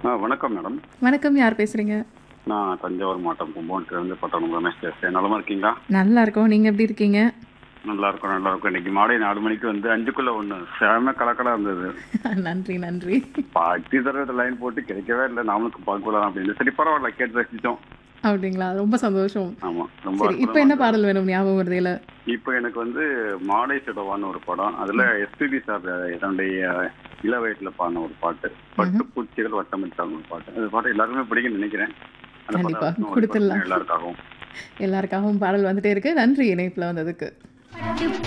ஆ வணக்கம் மேடம் வணக்கம் யார் பேசுறீங்க நான் தஞ்சாவூர் மாவட்டம் கும்பகோணத்துலேருந்து பட்டணம் ரமேஷ் பேசுகிறேன் நலமா இருக்கீங்களா நல்லா இருக்கோம் நீங்க எப்படி இருக்கீங்க நல்லா இருக்கும் நல்லா இருக்கும் இன்னைக்கு மாலை நாலு மணிக்கு வந்து அஞ்சுக்குள்ள ஒன்று செம கலக்கலா இருந்தது நன்றி நன்றி பாட்டி தடவை லைன் போட்டு கிடைக்கவே இல்லை நாமளுக்கு பார்க்கலாம் அப்படின்னு சரி பரவாயில்ல கேட்டு ரசிச்சோம் அப்படிங்களா ரொம்ப சந்தோஷம் ஆமா ரொம்ப சரி இப்போ என்ன பாடல் வேணும் ஞாபகம் வருதையில இப்போ எனக்கு வந்து மாலை சுடவான்னு ஒரு படம் அதுல எஸ்பிபி சார் என்னுடைய இள வயசுல பாடின ஒரு பாட்டு பட்டு பூச்சிகள் வட்டமிட்டாங்க ஒரு பாட்டு அந்த பாட்டு எல்லாருமே பிடிக்கும்னு நினைக்கிறேன் அந்த கண்டிப்பா, பாட்டு இன்னும் கொடுத்துடலாம். எல்லாருக்காகவும் எல்லாருக்காகவும் பாடல் வந்துட்டே இருக்கு நன்றி இணைப்புல வந்ததுக்கு பட்டு